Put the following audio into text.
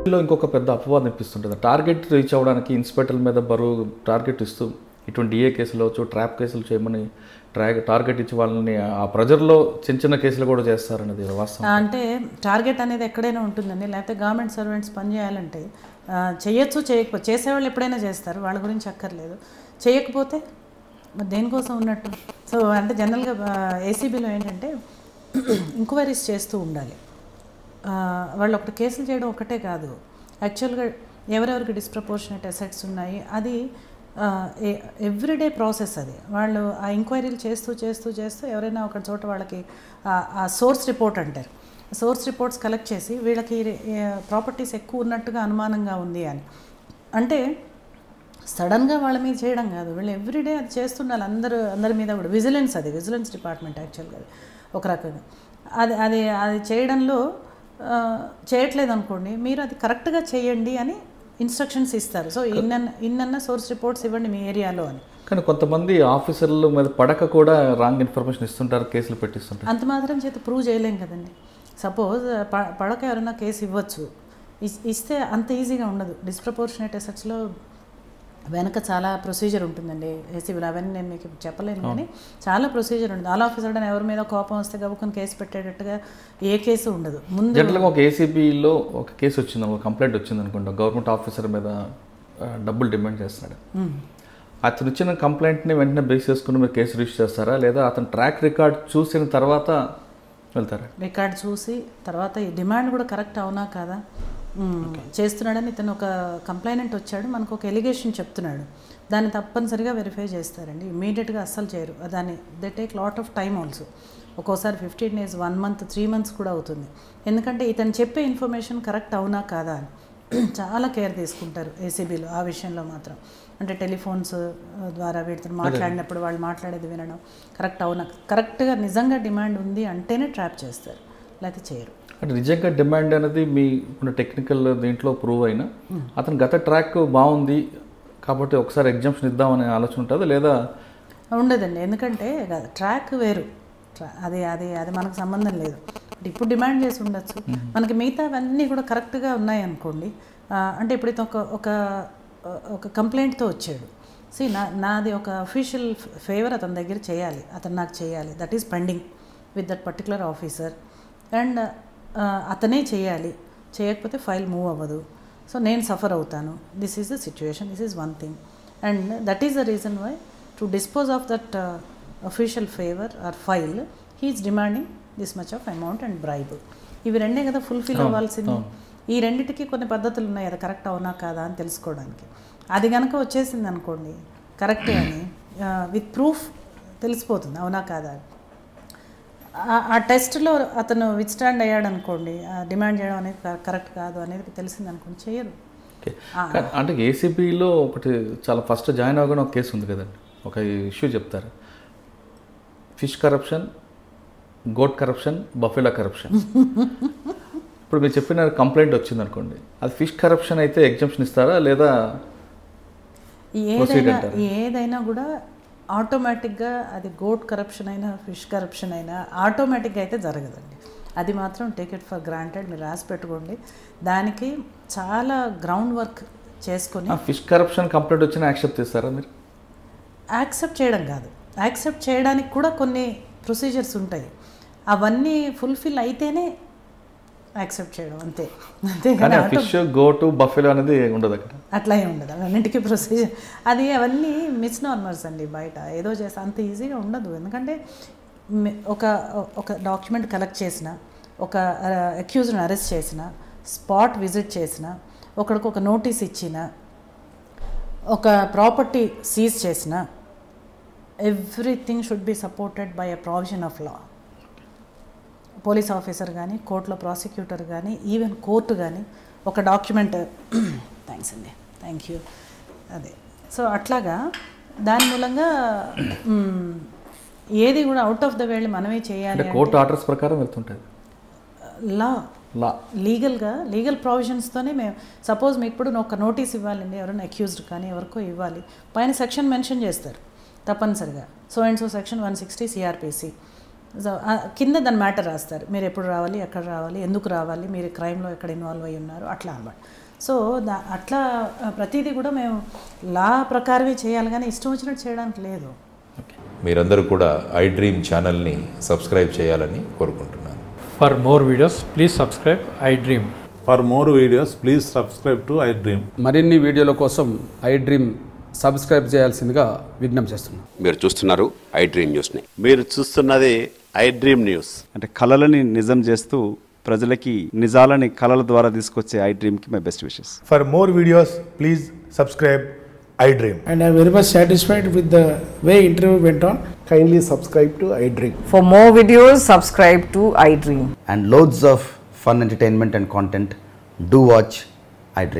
లో ఇంకొక పెద్ద అపవాదం ఇప్పిస్తుంటుంది టార్గెట్ రీచ్ అవ్వడానికి ఇన్స్పెక్టర్ల మీద బరువు టార్గెట్ ఇస్తూ ఇటువంటి ఏ కేసులు వచ్చు ట్రాప్ కేసులు చేయమని ట్రా టార్గెట్ ఇచ్చి వాళ్ళని ఆ ప్రజల్లో చిన్న చిన్న కేసులు కూడా చేస్తారనేది వాస్తవం అంటే టార్గెట్ అనేది ఎక్కడైనా ఉంటుందండి లేకపోతే గవర్నమెంట్ సర్వెంట్స్ పనిచేయాలంటే ఆ, చేయొచ్చు చేయకపోతే చేసేవాళ్ళు ఎప్పుడైనా చేస్తారు వాళ్ళ గురించి అక్కర్లేదు చేయకపోతే మరి దేనికోసం ఉన్నట్టు సో అంటే జనరల్గా ఏసీబీలో ఏంటంటే ఎంక్వైరీస్ చేస్తూ ఉండాలి ఆ, వాళ్ళు ఒకటి కేసులు చేయడం ఒకటే కాదు యాక్చువల్గా ఎవరెవరికి డిస్ప్రపోర్షనేట్ అసెట్స్ ఉన్నాయి అది ఎవ్రీడే ప్రాసెస్ అది వాళ్ళు ఆ ఎంక్వైరీలు చేస్తూ చేస్తూ చేస్తూ ఎవరైనా ఒక చోట వాళ్ళకి ఆ- ఆ సోర్స్ రిపోర్ట్ అంటారు సోర్స్ రిపోర్ట్స్ కలెక్ట్ చేసి వీళ్ళకి ప్రాపర్టీస్ ఎక్కువ ఉన్నట్టుగా అనుమానంగా ఉంది అని అంటే సడన్గా వాళ్ళ మీద చేయడం కాదు వీళ్ళు ఎవ్రీడే అది చేస్తుండాలి అందరూ అందరి మీద కూడా విజిలెన్స్ అది విజిలెన్స్ డిపార్ట్మెంట్ యాక్చువల్గా అది ఒక రకంగా అది అది అది చేయడంలో ఆ, చేయట్లేదు అనుకోండి మీరు అది కరెక్ట్గా చేయండి అని ఇన్స్ట్రక్షన్స్ ఇస్తారు సో ఇన్న ఇన్నన్న సోర్స్ రిపోర్ట్స్ ఇవ్వండి మీ ఏరియాలో అని కానీ కొంతమంది ఆఫీసర్ల మీద పడక కూడా రాంగ్ ఇన్ఫర్మేషన్ ఇస్తుంటారు కేసులు పెట్టిస్తుంటారు అంత మాత్రం చేత ప్రూవ్ చేయలేం కదండి సపోజ్ ప పడక ఎవరైనా కేసు ఇవ్వచ్చు ఇస్- ఇస్తే అంత ఈజీగా ఉండదు డిస్ప్రపోర్షనేట్ ఎసెట్స్లో వెనక చాలా ప్రొసీజర్ ఉంటుందండి ఏసీబీలో అవన్నీ నేను మీకు చెప్పలేను కానీ చాలా ప్రొసీజర్ ఉంటుంది ఆల్ ఆఫీసర్ ఎవరి మీద కోపం వస్తే గబుకొని కేసు పెట్టేటట్టుగా ఏ కేసు ఉండదు ముందు జనరల్గా ఒక ఏసీబీలో ఒక కేసు వచ్చింది ఒక కంప్లైంట్ వచ్చింది అనుకుంటా గవర్నమెంట్ ఆఫీసర్ మీద ఆ, డబ్బులు డిమాండ్ చేస్తున్నాడు మ్మ్. అతను ఇచ్చిన కంప్లైంట్ని వెంటనే బేస్ చేసుకుని మీరు కేసు రిజిస్టర్ చేస్తారా లేదా అతను ట్రాక్ రికార్డ్ చూసిన తర్వాత వెళ్తారా రికార్డ్ చూసి తర్వాత ఈ డిమాండ్ కూడా కరెక్ట్ అవునా కాదా మ్మ్. చేస్తున్నాడని ఇతను ఒక కంప్లైనెంట్ వచ్చాడు మనకు ఒక ఎలిగేషన్ చెప్తున్నాడు దాన్ని తప్పనిసరిగా వెరిఫై చేస్తారండి ఇమీడియట్గా అస్సలు చేయరు దాన్ని they take lot of time also ఒక్కోసారి fifteen days one month three months కూడా అవుతుంది ఎందుకంటే ఇతను చెప్పే ఇన్ఫర్మేషన్ కరెక్ట్ అవునా కాదా అని చాలా కేర్ తీసుకుంటారు ఏసీబీలో ఆ విషయంలో మాత్రం అంటే టెలిఫోన్స్ ద్వారా వీటితో మాట్లాడినప్పుడు వాళ్ళు మాట్లాడేది వినడం కరెక్ట్ అవునా కరెక్ట్గా నిజంగా డిమాండ్ ఉంది అంటేనే ట్రాప్ చేస్తారు లేకపోతే చేయరు అంటే నిజంగా డిమాండ్ అనేది మీ ఉన్న టెక్నికల్ దీంట్లో ప్రూవ్ అయినా అతను గత ట్రాక్ బాగుంది కాబట్టి ఒకసారి ఎగ్జామ్షన్ ఇద్దామనే ఆలోచన ఉంటుంది లేదా ఉండదండి ఎందుకంటే ట్రాక్ వేరు ట్రా- అది అది అది మనకు సంబంధం లేదు అంటే ఇప్పుడు డిమాండ్ చేసి ఉండొచ్చు మనకి మిగతా అవన్నీ కూడా కరెక్ట్గా ఉన్నాయి అనుకోండి ఆ, అంటే ఇప్పుడు ఇతను ఒక ఒక ఒక కంప్లైంట్తో వచ్చాడు సి నా నాది ఒక అఫీషియల్ ఫేవర్ అతని దగ్గర చేయాలి అతను నాకు చేయాలి that is pending with that particular officer and అతనే చేయాలి చేయకపోతే ఫైల్ మూవ్ అవ్వదు సో నేను సఫర్ అవుతాను this is the situation this is one thing and that is the reason why to dispose of that official favour or file he is demanding this much of amount and bribe ఇవి రెండే కదా fulfil అవ్వాల్సింది ఈ రెండిటికి కొన్ని పద్ధతులు ఉన్నాయి అది కరెక్ట్ అవునా కాదా అని తెలుసుకోవడానికి అది కనుక వచ్చేసింది అనుకోండి కరెక్టే అని విత్ ప్రూఫ్ తెలిసిపోతుంది అవునా కాదా అని ఆ- ఆ టెస్ట్లో అతను విత్ స్టాండ్ అయ్యాడు అనుకోండి డిమాండ్ చేయడం అనేది క- కరెక్ట్ కాదు అనేది తెలిసింది అనుకోండి చేయరు ఓకే కానీ అంటే ఏసీబీలో ఒకటి చాలా ఫస్ట్ జాయిన్ అవ్వగానే ఒక కేసు ఉంది కదండి ఒక ఇష్యూ చెప్తారు fish corruption goat corruption buffalo corruption ఇప్పుడు మీరు చెప్పిన కంప్లైంట్ వచ్చింది అనుకోండి అది ఫిష్ కరప్షన్ అయితే ఎగ్జామ్షన్ ఇస్తారా లేదా ఏదైనా ఏదైనా కూడా ఆటోమేటిక్గా అది గోట్ కరప్షన్ అయినా ఫిష్ కరప్షన్ అయినా ఆటోమేటిక్గా అయితే జరగదండి అది మాత్రం టేక్ ఇట్ ఫర్ గ్రాంటెడ్ మీరు రాసి పెట్టుకోండి దానికి చాలా గ్రౌండ్ వర్క్ చేసుకొని ఫిష్ కరప్షన్ కంప్లైంట్ వచ్చినా యాక్సెప్ట్ చేస్తారా మీరు యాక్సెప్ట్ చేయడం కాదు యాక్సెప్ట్ చేయడానికి కూడా కొన్ని ప్రొసీజర్స్ ఉంటాయి అవన్నీ ఫుల్ఫిల్ అయితేనే యాక్సెప్ట్ చేయడం అంతే అంతే కానీ కానీ ఆ ఫిష్ గోటు బఫెలో అనేది ఉండదు అక్కడ అట్లా ఏం ఉండదు అన్నింటికీ ప్రొసీజర్ అది అవన్నీ మిస్ నార్మల్స్ అండి బయట ఏదో చేస్తే అంత ఈజీగా ఉండదు ఎందుకంటే మి- ఒక ఒక డాక్యుమెంట్ కలెక్ట్ చేసిన ఒక అక్యూజ్ని అరెస్ట్ చేసిన స్పాట్ విజిట్ చేసిన ఒకడికి ఒక నోటీస్ ఇచ్చిన ఒక ప్రాపర్టీ సీజ్ చేసిన everything should be supported by a provision of law police officer కానీ కోర్టులో ప్రాసిక్యూటర్ కానీ ఈవెన్ కోర్టు కానీ ఒక డాక్యుమెంట్ థ్యాంక్స్ అండి థ్యాంక్ యూ అదే సో అట్లాగా దాని మూలంగా మ్, ఏది కూడా అవుట్ ఆఫ్ ద వేల్డ్ మనమే చేయాలి అంటే కోర్టు ఆర్డర్స్ ప్రకారం వెళ్తుంటుంది లా లా లీగల్గా లీగల్ ప్రావిజన్స్తోనే మేము సపోజ్ మీకు ఇప్పుడు ఒక నోటీస్ ఇవ్వాలండి ఎవరైనా అక్యూజ్డ్ కానీ ఎవరికో ఇవ్వాలి పైన సెక్షన్ మెన్షన్ చేస్తారు తప్పనిసరిగా so and so section one sixty CrPC so ఆ కింద దాని మ్యాటర్ రాస్తారు మీరు ఎప్పుడు రావాలి ఎక్కడ రావాలి ఎందుకు రావాలి మీరు క్రైమ్లో ఎక్కడ ఇన్వాల్వ్ అయ్యి ఉన్నారు అట్లా అనమాట సో దా అట్లా ఆ, ప్రతిదీ కూడా మేము లా ప్రకారమే చేయాలి కానీ ఇష్టం వచ్చినట్టు చేయడానికి లేదు మీరందరూ కూడా ఐ డ్రీమ్ ఛానల్ని సబ్స్క్రైబ్ చేయాలని కోరుకుంటున్నాను For more videos, please subscribe I Dream. For more videos, please subscribe to iDream. మరిన్ని వీడియోల కోసం ఐ డ్రీమ్ సబ్స్క్రైబ్ చేయాల్సిందిగా విజ్ఞప్తి చేస్తున్నాను మీరు చూస్తున్నారు ఐ డ్రీమ్ న్యూస్ని మీరు చూస్తున్నది ఐ డ్రీమ్ న్యూస్ అంటే కళలని నిజం చేస్తూ ప్రజలకి నిజాలని కళల ద్వారా తీసుకొచ్చే ఐ డ్రీమ్కి my best wishes For more videos, please subscribe iDream. and I'm very much satisfied with the way interview went on. Kindly subscribe to iDream. For more videos, subscribe to iDream. and loads of fun entertainment and content, do watch